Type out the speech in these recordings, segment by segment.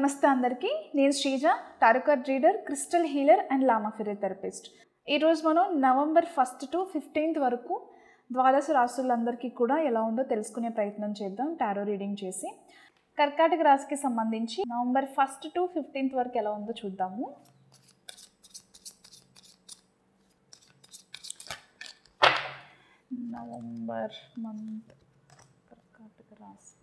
నమస్తే అందరికీ నేను Sreeja tarot card reader crystal healer and lama physiotherapist ఈరోజు మనం నవంబర్ ఫస్ట్ టు ఫిఫ్టీన్త్ వరకు ద్వాదశ రాశులందరికీ కూడా ఎలా ఉందో తెలుసుకునే ప్రయత్నం చేద్దాం టారో రీడింగ్ చేసి కర్కాటక రాశికి సంబంధించి నవంబర్ ఫస్ట్ టు ఫిఫ్టీన్త్ వరకు ఎలా ఉందో చూద్దాము నవంబర్ మంత్ కర్కాటక రాశి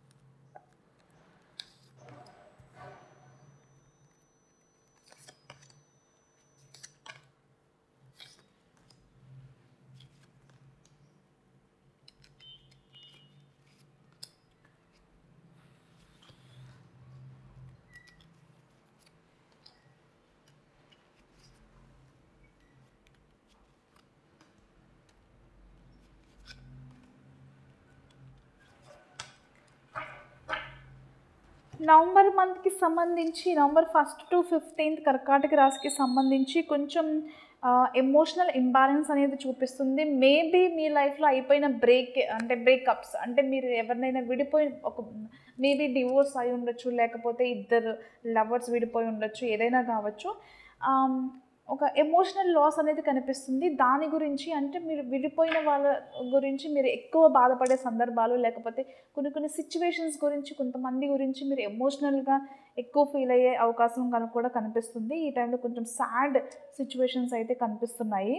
నవంబర్ మంత్కి సంబంధించి నవంబర్ ఫస్ట్ టు ఫిఫ్టీన్త్ కర్కాటక రాశికి సంబంధించి కొంచెం ఎమోషనల్ ఇంబ్యాలెన్స్ అనేది చూపిస్తుంది మేబీ మీ లైఫ్లో అయిపోయిన బ్రేక్ అంటే బ్రేకప్స్ అంటే మీరు ఎవరినైనా విడిపోయి ఒక మేబీ డివోర్స్ అయి ఉండొచ్చు లేకపోతే ఇద్దరు లవర్స్ విడిపోయి ఉండొచ్చు ఏదైనా కావచ్చు ఆమ్, ఒక ఎమోషనల్ లాస్ అనేది కనిపిస్తుంది దాని గురించి అంటే మీరు విడిపోయిన వాళ్ళ గురించి మీరు ఎక్కువ బాధపడే సందర్భాలు లేకపోతే కొన్ని కొన్ని సిచ్యువేషన్స్ గురించి కొంతమంది గురించి మీరు ఎమోషనల్గా ఎక్కువ ఫీల్ అయ్యే అవకాశం కనుక కూడా కనిపిస్తుంది ఈ టైంలో కొంచెం సాడ్ సిచ్యువేషన్స్ అయితే కనిపిస్తున్నాయి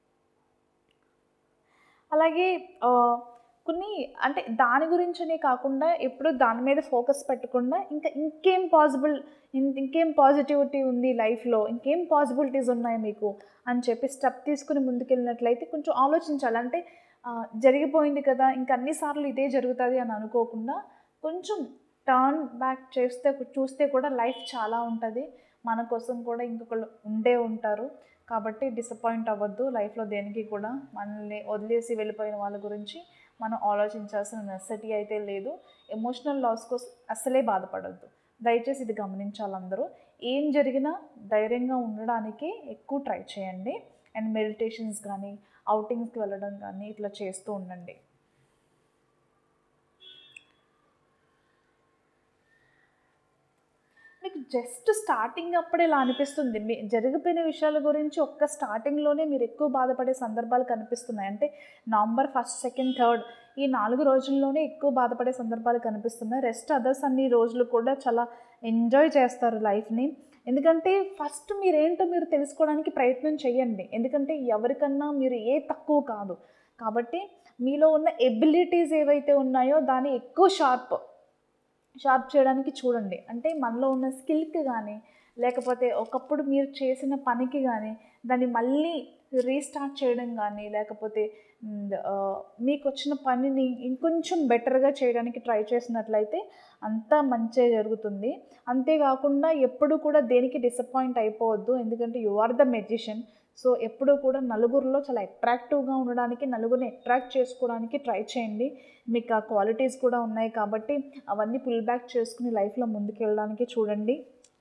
అలాగే ఆ, కొన్ని అంటే దాని గురించనే కాకుండా ఎప్పుడు దాని మీద ఫోకస్ పెట్టకుండా ఇంకా ఇంకేం పాసిబుల్ ఇంకేం పాజిటివిటీ ఉంది లైఫ్లో ఇంకేం పాసిబిలిటీస్ ఉన్నాయి మీకు అని చెప్పి స్టెప్ తీసుకుని ముందుకెళ్ళినట్లయితే కొంచెం ఆలోచించాలి అంటే ఆ, జరిగిపోయింది కదా ఇంకా అన్నిసార్లు ఇదే జరుగుతుంది అని అనుకోకుండా కొంచెం టర్న్ బ్యాక్ చేస్తే చూస్తే కూడా లైఫ్ చాలా ఉంటుంది మన కోసం కూడా ఇంకొకళ్ళు ఉండే ఉంటారు కాబట్టి డిసప్పాయింట్ అవ్వద్దు లైఫ్లో దేనికి కూడా మనల్ని వదిలేసి వెళ్ళిపోయిన వాళ్ళ గురించి మనం ఆలోచించాల్సిన నెసెసిటీ అయితే లేదు ఎమోషనల్ లాస్ కోసం అస్సలే బాధపడద్దు దయచేసి ఇది గమనించాలి అందరూ ఏం జరిగినా ధైర్యంగా ఉండడానికే ఎక్కువ ట్రై చేయండి అండ్ మెడిటేషన్స్ కానీ అవుటింగ్స్కి వెళ్ళడం కానీ ఇట్లా చేస్తూ ఉండండి మీకు జస్ట్ స్టార్టింగ్ అప్పుడే ఇలా అనిపిస్తుంది మీ జరిగిపోయిన విషయాల గురించి ఒక్క స్టార్టింగ్లోనే మీరు ఎక్కువ బాధపడే సందర్భాలు కనిపిస్తున్నాయి అంటే నవంబర్ ఫస్ట్ సెకండ్ థర్డ్ ఈ నాలుగు రోజుల్లోనే ఎక్కువ బాధపడే సందర్భాలు కనిపిస్తున్నాయి రెస్ట్ అదర్స్ అన్ని రోజులు కూడా చాలా ఎంజాయ్ చేస్తారు లైఫ్ని ఎందుకంటే ఫస్ట్ మీరేంటో మీరు తెలుసుకోవడానికి ప్రయత్నం చేయండి ఎందుకంటే ఎవరికన్నా మీరు ఏ తక్కువ కాదు కాబట్టి మీలో ఉన్న ఎబిలిటీస్ ఏవైతే ఉన్నాయో దాన్ని ఎక్కువ షార్ప్ షార్ప్ చేయడానికి చూడండి అంటే మనలో ఉన్న స్కిల్కి కానీ లేకపోతే ఒకప్పుడు మీరు చేసిన పనికి కానీ దాన్ని మళ్ళీ రీస్టార్ట్ చేయడం కానీ లేకపోతే మ్, ఆ, మీకు వచ్చిన పనిని ఇంకొంచెం బెటర్గా చేయడానికి ట్రై చేసినట్లయితే అంతా మంచిగా జరుగుతుంది అంతేకాకుండా ఎప్పుడు కూడా దేనికి డిసప్పాయింట్ అయిపోవద్దు ఎందుకంటే you are the magician so ఎప్పుడూ కూడా నలుగురిలో చాలా అట్రాక్టివ్గా ఉండడానికి నలుగురిని అట్రాక్ట్ చేసుకోవడానికి ట్రై చేయండి మీకు ఆ క్వాలిటీస్ కూడా ఉన్నాయి కాబట్టి అవన్నీ పుల్ బ్యాక్ చేసుకుని లైఫ్లో ముందుకు వెళ్ళడానికి చూడండి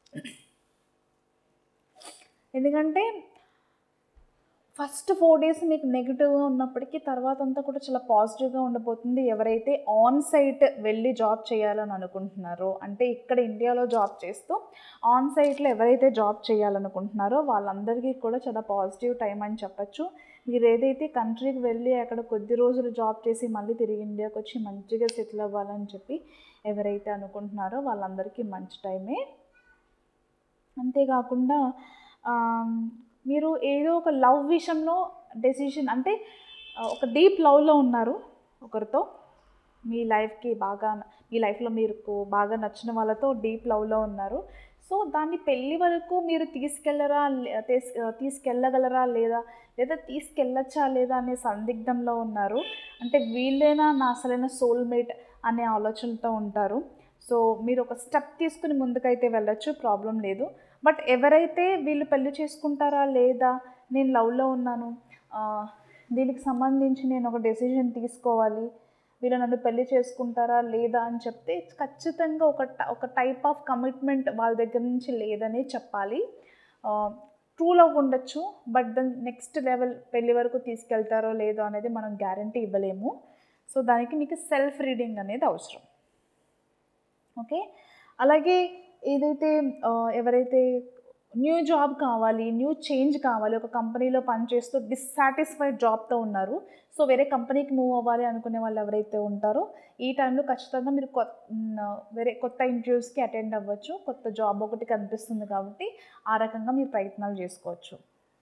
ఎందుకంటే ఫస్ట్ ఫోర్ డేస్ మీకు నెగిటివ్గా ఉన్నప్పటికీ తర్వాత అంతా కూడా చాలా పాజిటివ్గా ఉండబోతుంది ఎవరైతే ఆన్ సైట్ వెళ్ళి జాబ్ చేయాలని అనుకుంటున్నారో అంటే ఇక్కడ ఇండియాలో జాబ్ చేస్తూ ఆన్ సైట్లో ఎవరైతే జాబ్ చేయాలనుకుంటున్నారో వాళ్ళందరికీ కూడా చాలా పాజిటివ్ టైం అని చెప్పచ్చు మీరు ఏదైతే కంట్రీకి వెళ్ళి అక్కడ కొద్ది రోజులు జాబ్ చేసి మళ్ళీ తిరిగి ఇండియాకి వచ్చి మంచిగా సెటిల్ అవ్వాలని చెప్పి ఎవరైతే అనుకుంటున్నారో వాళ్ళందరికీ మంచి టైమే అంతేకాకుండా ఆమ్, మీరు ఏదో ఒక లవ్ విషయంలో డెసిషన్ అంటే ఆ, ఒక డీప్ లవ్లో ఉన్నారు ఒకరితో మీ లైఫ్కి బాగా మీ లైఫ్లో మీకు బాగా నచ్చిన వాళ్ళతో డీప్ లవ్లో ఉన్నారు సో దాన్ని పెళ్ళి వరకు మీరు తీసుకెళ్ళరా లే- తీస్- తీసుకెళ్ళగలరా లేదా లేదా తీసుకెళ్ళచ్చా లేదా అనే సందిగ్ధంలో ఉన్నారు అంటే వీళ్ళైనా నా అసలైన సోల్మేట్ అనే ఆలోచనతో ఉంటారు సో మీరు ఒక స్టెప్ తీసుకుని ముందుకైతే వెళ్ళొచ్చు ప్రాబ్లం లేదు బట్ ఎవరైతే వీళ్ళు పెళ్లి చేసుకుంటారా లేదా నేను లవ్లో ఉన్నాను ఆ, దీనికి సంబంధించి నేను ఒక డెసిషన్ తీసుకోవాలి వీళ్ళు నన్ను పెళ్లి చేసుకుంటారా లేదా అని చెప్తే ఖచ్చితంగా ఒక ట- ఒక టైప్ ఆఫ్ కమిట్మెంట్ వాళ్ళ దగ్గర నుంచి లేదనే చెప్పాలి ట్రూ లవ్ ఉండొచ్చు బట్ దెన్ నెక్స్ట్ లెవెల్ పెళ్లి వరకు తీసుకెళ్తారో లేదో అనేది మనం గ్యారంటీ ఇవ్వలేము సో దానికి మీకు సెల్ఫ్ రీడింగ్ అనేది అవసరం ఓకే అలాగే ఏదైతే ఆ, ఎవరైతే న్యూ జాబ్ కావాలి న్యూ చేంజ్ కావాలి ఒక కంపెనీలో పనిచేస్తూ డిస్సాటిస్ఫైడ్ జాబ్తో ఉన్నారు సో వేరే కంపెనీకి మూవ్ అవ్వాలి అనుకునే వాళ్ళు ఎవరైతే ఉంటారో ఈ టైంలో ఖచ్చితంగా మీరు కొ మ్, వేరే కొత్త ఇంటర్వ్యూస్కి అటెండ్ అవ్వచ్చు కొత్త జాబ్ ఒకటి కనిపిస్తుంది కాబట్టి ఆ రకంగా మీరు ప్రయత్నాలు చేసుకోవచ్చు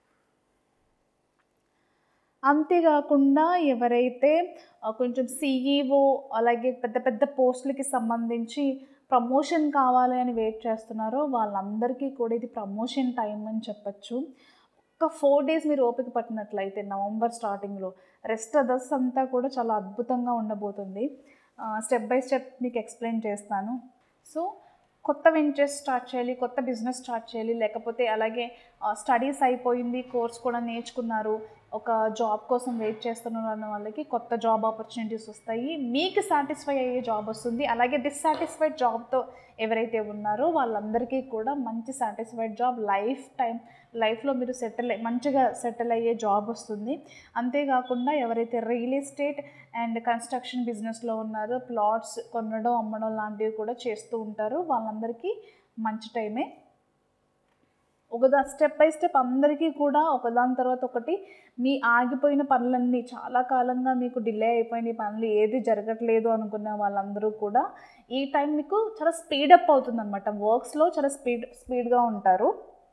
అంతేకాకుండా ఎవరైతే ఆ, కొంచెం సీఈఓ అలాగే పెద్ద పెద్ద పోస్టులకి సంబంధించి ప్రమోషన్ కావాలి అని వెయిట్ చేస్తున్నారో వాళ్ళందరికీ కూడా ఇది ప్రమోషన్ టైం అని చెప్పచ్చు ఒక ఫోర్ డేస్ మీరు ఓపిక పట్టినట్లయితే నవంబర్ స్టార్టింగ్లో రెస్ట్ అదర్స్ అంతా కూడా చాలా అద్భుతంగా ఉండబోతుంది స్టెప్ బై స్టెప్ మీకు ఎక్స్ప్లెయిన్ చేస్తాను సో కొత్త వెంచర్స్ స్టార్ట్ చేయాలి కొత్త బిజినెస్ స్టార్ట్ చేయాలి లేకపోతే అలాగే స్టడీస్ అయిపోయింది కోర్స్ కూడా నేర్చుకున్నారు ఒక జాబ్ కోసం వెయిట్ చేస్తున్నారు అన్న వాళ్ళకి కొత్త జాబ్ ఆపర్చునిటీస్ వస్తాయి మీకు సాటిస్ఫై అయ్యే జాబ్ వస్తుంది అలాగే డిస్సాటిస్ఫైడ్ జాబ్తో ఎవరైతే ఉన్నారో వాళ్ళందరికీ కూడా మంచి సాటిస్ఫైడ్ జాబ్ లైఫ్ టైం లైఫ్లో మీరు సెటిల్ మంచిగా సెటిల్ అయ్యే జాబ్ వస్తుంది అంతేకాకుండా ఎవరైతే రియల్ ఎస్టేట్ అండ్ కన్స్ట్రక్షన్ బిజినెస్లో ఉన్నారో ప్లాట్స్ కొనడం అమ్మడం లాంటివి కూడా చేస్తూ ఉంటారు వాళ్ళందరికీ మంచి టైమే ఒకదా స్టెప్ బై స్టెప్ అందరికీ కూడా ఒకదాని తర్వాత ఒకటి మీ ఆగిపోయిన పనులన్నీ చాలా కాలంగా మీకు డిలే అయిపోయిన ఈ పనులు ఏది జరగట్లేదు అనుకున్న వాళ్ళందరూ కూడా ఈ టైం మీకు చాలా స్పీడప్ అవుతుంది అనమాట వర్క్స్లో చాలా స్పీడ్ స్పీడ్గా ఉంటారు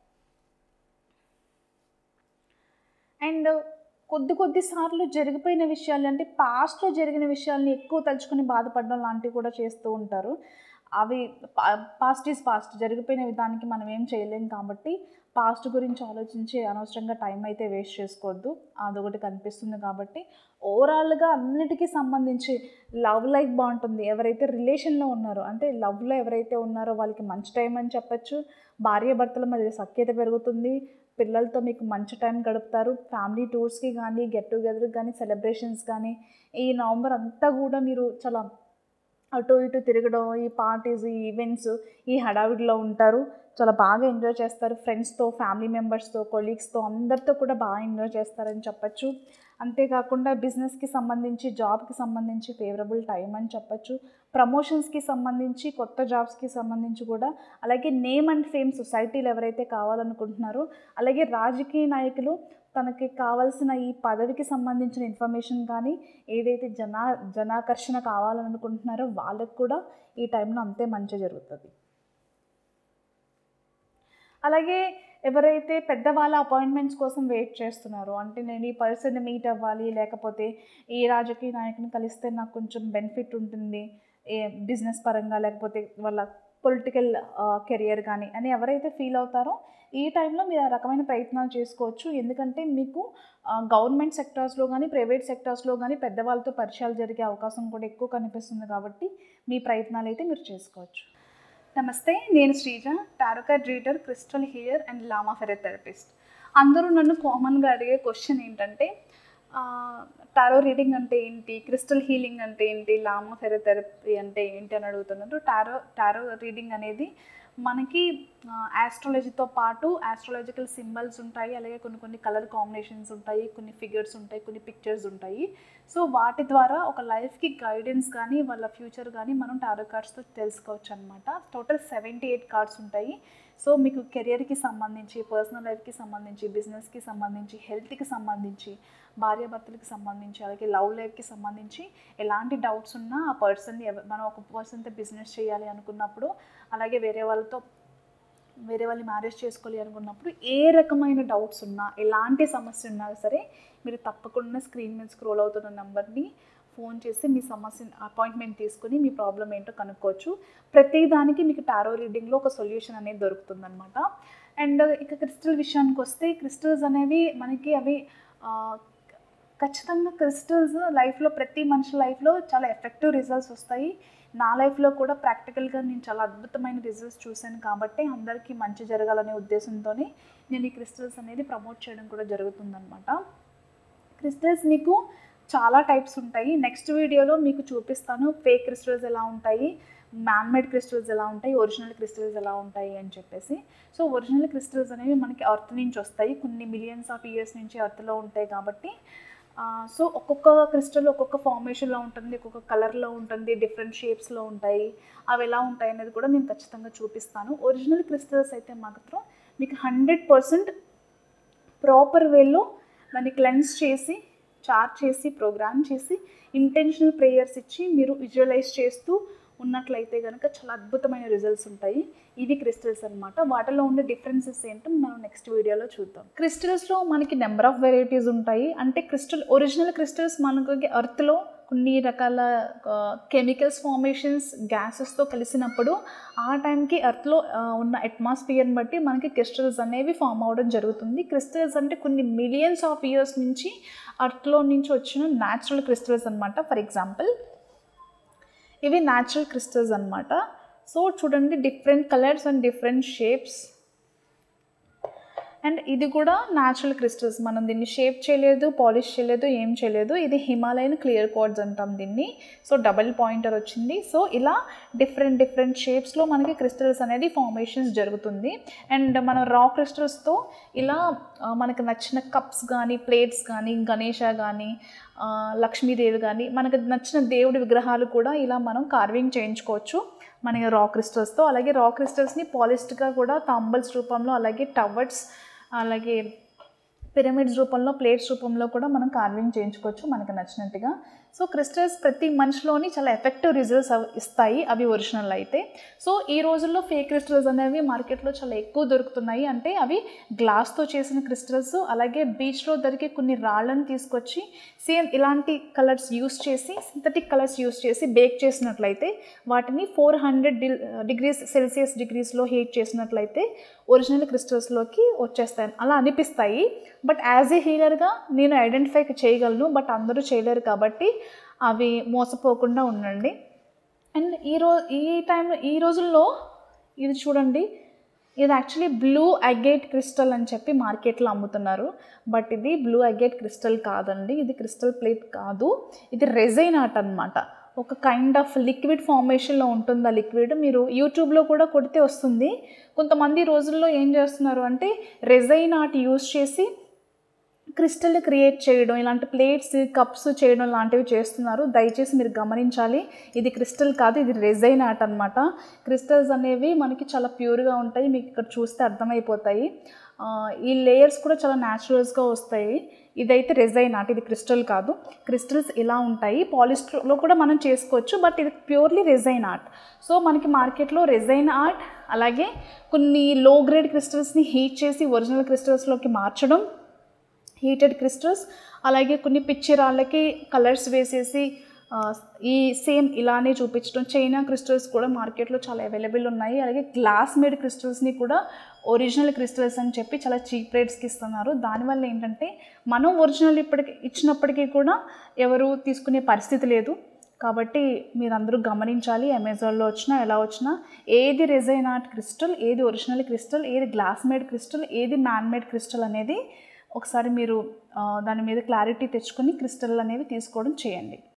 అండ్ కొద్ది కొద్ది సార్లు జరిగిపోయిన విషయాలు అంటే పాస్ట్లో జరిగిన విషయాల్ని ఎక్కువ తలుచుకుని బాధపడడం లాంటివి కూడా చేస్తూ ఉంటారు అవి పాస్ట్ ఈజ్ పాస్ట్ జరిగిపోయిన విధానికి మనం ఏం చేయలేం కాబట్టి పాస్ట్ గురించి ఆలోచించి అనవసరంగా టైం అయితే వేస్ట్ చేసుకోవద్దు అదొకటి కనిపిస్తుంది కాబట్టి ఓవరాల్గా అన్నిటికీ సంబంధించి లవ్ లైఫ్ బాగుంటుంది ఎవరైతే రిలేషన్లో ఉన్నారో అంటే లవ్లో ఎవరైతే ఉన్నారో వాళ్ళకి మంచి టైం అని చెప్పచ్చు భార్య భర్తల మధ్య సఖ్యత పెరుగుతుంది పిల్లలతో మీకు మంచి టైం గడుపుతారు ఫ్యామిలీ టూర్స్కి కానీ గెట్ టుగెదర్కి కానీ సెలబ్రేషన్స్ కానీ ఈ నవంబర్ అంతా కూడా మీరు చాలా అటు ఇటు తిరగడం ఈ పార్టీస్ ఈ ఈవెంట్స్ ఈ హడావిడిలో ఉంటారు చాలా బాగా ఎంజాయ్ చేస్తారు ఫ్రెండ్స్తో ఫ్యామిలీ మెంబర్స్తో కొలీగ్స్తో అందరితో కూడా బాగా ఎంజాయ్ చేస్తారని చెప్పచ్చు అంతేకాకుండా బిజినెస్కి సంబంధించి జాబ్కి సంబంధించి ఫేవరబుల్ టైం అని చెప్పచ్చు ప్రమోషన్స్కి సంబంధించి కొత్త జాబ్స్కి సంబంధించి కూడా అలాగే నేమ్ అండ్ ఫేమ్ సొసైటీలు ఎవరైతే కావాలనుకుంటున్నారో అలాగే రాజకీయ నాయకులు తనకి కావాల్సిన ఈ పదవికి సంబంధించిన ఇన్ఫర్మేషన్ కానీ ఏదైతే జనా జనాకర్షణ కావాలనుకుంటున్నారో వాళ్ళకు కూడా ఈ టైంలో అంతే మంచి జరుగుతుంది అలాగే ఎవరైతే పెద్దవాళ్ళ అపాయింట్మెంట్స్ కోసం వెయిట్ చేస్తున్నారో అంటే నేను ఈ పర్సన్ని మీట్ అవ్వాలి లేకపోతే ఈ రాజకీయ నాయకుని కలిస్తే నాకు కొంచెం బెనిఫిట్ ఉంటుంది ఏ బిజినెస్ పరంగా లేకపోతే వాళ్ళ పొలిటికల్ కెరియర్ కానీ అని ఎవరైతే ఫీల్ అవుతారో ఈ టైంలో మీరు ఆ రకమైన ప్రయత్నాలు చేసుకోవచ్చు ఎందుకంటే మీకు గవర్నమెంట్ సెక్టార్స్లో కానీ ప్రైవేట్ సెక్టార్స్లో కానీ పెద్దవాళ్ళతో పరిచయాలు జరిగే అవకాశం కూడా ఎక్కువ కనిపిస్తుంది కాబట్టి మీ ప్రయత్నాలు అయితే మీరు చేసుకోవచ్చు నమస్తే నేను Sreeja tarot card reader crystal healer and lama fera therapist అందరూ నన్ను కామన్గా అడిగే క్వశ్చన్ ఏంటంటే టారో రీడింగ్ అంటే ఏంటి క్రిస్టల్ హీలింగ్ అంటే ఏంటి లామా ఫెరోథెరపీ అంటే ఏంటి అని అడుగుతున్నారు టారో టారో రీడింగ్ అనేది మనకి ఆస్ట్రాలజీతో పాటు ఆస్ట్రాలజికల్ సింబల్స్ ఉంటాయి అలాగే కొన్ని కొన్ని కలర్ కాంబినేషన్స్ ఉంటాయి కొన్ని ఫిగర్స్ ఉంటాయి కొన్ని పిక్చర్స్ ఉంటాయి సో వాటి ద్వారా ఒక లైఫ్కి గైడెన్స్ కానీ వాళ్ళ ఫ్యూచర్ కానీ మనం టారో కార్డ్స్తో తెలుసుకోవచ్చు అనమాట టోటల్ సెవెంటీ ఎయిట్ కార్డ్స్ ఉంటాయి సో మీకు కెరియర్కి సంబంధించి పర్సనల్ లైఫ్కి సంబంధించి బిజినెస్కి సంబంధించి హెల్త్కి సంబంధించి భార్యాభర్తలకి సంబంధించి అలాగే లవ్ లైఫ్కి సంబంధించి ఎలాంటి డౌట్స్ ఉన్నా ఆ పర్సన్ని ఎవ- మనం ఒక పర్సన్తో బిజినెస్ చేయాలి అనుకున్నప్పుడు అలాగే వేరే వాళ్ళతో వేరే వాళ్ళని మ్యారేజ్ చేసుకోవాలి అనుకున్నప్పుడు ఏ రకమైన డౌట్స్ ఉన్నా ఎలాంటి సమస్య ఉన్నా సరే మీరు తప్పకుండా స్క్రీన్ మీద స్క్రోల్ అవుతున్న నెంబర్ని ఫోన్ చేసి మీ సమస్య అపాయింట్మెంట్ తీసుకుని మీ ప్రాబ్లం ఏంటో కనుక్కోవచ్చు ప్రతి దానికి మీకు టారో రీడింగ్లో ఒక సొల్యూషన్ అనేది దొరుకుతుందన్నమాట అండ్ ఇక క్రిస్టల్ విషయానికి వస్తే క్రిస్టల్స్ అనేవి మనకి అవి ఆ, ఖచ్చితంగా క్రిస్టల్స్ లైఫ్లో ప్రతి మనిషి లైఫ్లో చాలా ఎఫెక్టివ్ రిజల్ట్స్ వస్తాయి నా లైఫ్లో కూడా ప్రాక్టికల్గా నేను చాలా అద్భుతమైన రిజల్ట్స్ చూశాను కాబట్టి అందరికీ మంచి జరగాలనే ఉద్దేశంతోనే నేను ఈ క్రిస్టల్స్ అనేది ప్రమోట్ చేయడం కూడా జరుగుతుందన్నమాట క్రిస్టల్స్ మీకు చాలా టైప్స్ ఉంటాయి నెక్స్ట్ వీడియోలో మీకు చూపిస్తాను ఫేక్ క్రిస్టల్స్ ఎలా ఉంటాయి మ్యాన్మేడ్ క్రిస్టల్స్ ఎలా ఉంటాయి ఒరిజినల్ క్రిస్టల్స్ ఎలా ఉంటాయి అని చెప్పేసి సో ఒరిజినల్ క్రిస్టల్స్ అనేవి మనకి అర్త్ నుంచి వస్తాయి కొన్ని మిలియన్స్ ఆఫ్ ఇయర్స్ నుంచి అర్త్లో ఉంటాయి కాబట్టి సో ఒక్కొక్క క్రిస్టల్ ఒక్కొక్క ఫార్మేషన్లో ఉంటుంది ఒక్కొక్క కలర్లో ఉంటుంది డిఫరెంట్ షేప్స్లో ఉంటాయి అవి ఎలా ఉంటాయి అనేది కూడా నేను ఖచ్చితంగా చూపిస్తాను ఒరిజినల్ క్రిస్టల్స్ అయితే మాత్రం మీకు హండ్రెడ్ పర్సెంట్ ప్రాపర్ వేలో దాన్ని క్లెన్స్ చేసి చార్జ్ చేసి ప్రోగ్రామ్ చేసి ఇంటెన్షనల్ ప్రేయర్స్ ఇచ్చి మీరు విజువలైజ్ చేస్తూ ఉన్నట్లయితే కనుక చాలా అద్భుతమైన రిజల్ట్స్ ఉంటాయి ఇవి క్రిస్టల్స్ అనమాట వాటిలో ఉండే డిఫరెన్సెస్ ఏంటో మనం నెక్స్ట్ వీడియోలో చూద్దాం క్రిస్టల్స్లో మనకి నెంబర్ ఆఫ్ వెరైటీస్ ఉంటాయి అంటే క్రిస్టల్ ఒరిజినల్ క్రిస్టల్స్ మనకి ఎర్త్లో కొన్ని రకాల కెమికల్స్ ఫార్మేషన్స్ గ్యాసెస్తో కలిసినప్పుడు ఆ టైంకి ఎర్త్లో ఉన్న అట్మాస్ఫియర్ని బట్టి మనకి క్రిస్టల్స్ అనేవి ఫామ్ అవ్వడం జరుగుతుంది క్రిస్టల్స్ అంటే కొన్ని మిలియన్స్ ఆఫ్ ఇయర్స్ నుంచి అర్త్లో నుంచి వచ్చిన న్యాచురల్ క్రిస్టల్స్ అనమాట ఫర్ ఎగ్జాంపుల్ ఇవి న్యాచురల్ క్రిస్టల్స్ అనమాట సో చూడండి different colours and different shapes and ఇది కూడా న్యాచురల్ క్రిస్టల్స్ మనం దీన్ని షేప్ చేయలేదు పాలిష్ చేయలేదు ఏం చేయలేదు ఇది హిమాలయన్ క్లియర్ కోడ్స్ అంటాం దీన్ని సో డబల్ పాయింటర్ వచ్చింది సో ఇలా డిఫరెంట్ డిఫరెంట్ షేప్స్లో మనకి క్రిస్టల్స్ అనేది ఫార్మేషన్స్ జరుగుతుంది అండ్ మనం రా క్రిస్టల్స్తో ఇలా ఆ, మనకు నచ్చిన కప్స్ కానీ ప్లేట్స్ కానీ గణేష కానీ ఆ, లక్ష్మీదేవి కానీ మనకు నచ్చిన దేవుడి విగ్రహాలు కూడా ఇలా మనం కార్వింగ్ చేయించుకోవచ్చు మన రా క్రిస్టల్స్తో అలాగే రా క్రిస్టల్స్ని పాలిస్డ్గా కూడా తాంబల్స్ రూపంలో అలాగే టవర్స్ అలాగే పిరమిడ్స్ రూపంలో ప్లేట్స్ రూపంలో కూడా మనం కార్వింగ్ చేయించుకోవచ్చు మనకు నచ్చినట్టుగా సో క్రిస్టల్స్ ప్రతి మనిషిలోని చాలా ఎఫెక్టివ్ రిజల్ట్స్ ఇస్తాయి అవి ఒరిజినల్ అయితే సో ఈ రోజుల్లో ఫేక్ క్రిస్టల్స్ అనేవి మార్కెట్లో చాలా ఎక్కువ దొరుకుతున్నాయి అంటే అవి గ్లాస్తో చేసిన క్రిస్టల్స్ అలాగే బీచ్లో దొరికే కొన్ని రాళ్ళని తీసుకొచ్చి సేమ్ ఇలాంటి కలర్స్ యూస్ చేసి సింథటిక్ కలర్స్ యూస్ చేసి బేక్ చేసినట్లయితే వాటిని ఫోర్ హండ్రెడ్ డిగ్రీస్ సెల్సియస్ డిగ్రీస్లో హీట్ చేసినట్లయితే ఒరిజినల్ క్రిస్టల్స్లోకి వచ్చేస్తాయి అలా అనిపిస్తాయి బట్ యాజ్ ఏ హీలర్గా నేను ఐడెంటిఫై చేయగలను బట్ అందరూ చేయలేరు కాబట్టి అవి మోసపోకుండా ఉండండి అండ్ ఈ రో ఈ టైంలో ఈ రోజుల్లో ఇది చూడండి ఇది యాక్చువల్లీ బ్లూ అగేట్ క్రిస్టల్ అని చెప్పి మార్కెట్లో అమ్ముతున్నారు బట్ ఇది బ్లూ అగేట్ క్రిస్టల్ కాదండి ఇది క్రిస్టల్ ప్లేట్ కాదు ఇది రెజైన్ ఆర్ట్ అనమాట ఒక కైండ్ ఆఫ్ లిక్విడ్ ఫార్మేషన్లో ఉంటుంది ఆ లిక్విడ్ మీరు యూట్యూబ్లో కూడా కొడితే వస్తుంది కొంతమంది రోజుల్లో ఏం చేస్తున్నారు అంటే రెజైన్ ఆర్ట్ యూస్ చేసి క్రిస్టల్ క్రియేట్ చేయడం ఇలాంటి ప్లేట్స్ కప్స్ చేయడం లాంటివి చేస్తున్నారు దయచేసి మీరు గమనించాలి ఇది క్రిస్టల్ కాదు ఇది రెజైన్ ఆర్ట్ అనమాట క్రిస్టల్స్ అనేవి మనకి చాలా ప్యూర్గా ఉంటాయి మీకు ఇక్కడ చూస్తే అర్థమైపోతాయి ఆ, ఈ లేయర్స్ కూడా చాలా న్యాచురల్స్గా వస్తాయి ఇదైతే రెజైన్ ఆర్ట్ ఇది క్రిస్టల్ కాదు క్రిస్టల్స్ ఇలా ఉంటాయి పాలిస్టర్లో కూడా మనం చేసుకోవచ్చు బట్ ఇది ప్యూర్లీ రెజైన్ ఆర్ట్ సో మనకి మార్కెట్లో రెజైన్ ఆర్ట్ అలాగే కొన్ని లో గ్రేడ్ క్రిస్టల్స్ని హీట్ చేసి ఒరిజినల్ క్రిస్టల్స్లోకి మార్చడం హీటెడ్ క్రిస్టల్స్ అలాగే కొన్ని పిచ్చి రాళ్ళకి కలర్స్ వేసేసి ఆ, ఈ సేమ్ ఇలానే చూపించడం చైనా క్రిస్టల్స్ కూడా మార్కెట్లో చాలా అవైలబుల్ ఉన్నాయి అలాగే గ్లాస్ మేడ్ క్రిస్టల్స్ని కూడా ఒరిజినల్ క్రిస్టల్స్ అని చెప్పి చాలా చీప్ రేట్స్కి ఇస్తున్నారు దానివల్ల ఏంటంటే మనం ఒరిజినల్ ఇప్పటికి ఇచ్చినప్పటికీ కూడా ఎవరు తీసుకునే పరిస్థితి లేదు కాబట్టి మీరందరూ గమనించాలి అమెజాన్లో వచ్చినా ఎలా వచ్చినా ఏది రెజైన్ ఆర్ట్ క్రిస్టల్ ఏది ఒరిజినల్ క్రిస్టల్ ఏది గ్లాస్ మేడ్ క్రిస్టల్ ఏది మ్యాన్ మేడ్ క్రిస్టల్ అనేది ఒకసారి మీరు ఆ, దాని మీద క్లారిటీ తెచ్చుకొని క్రిస్టల్ అనేవి తీసుకోవడం చేయండి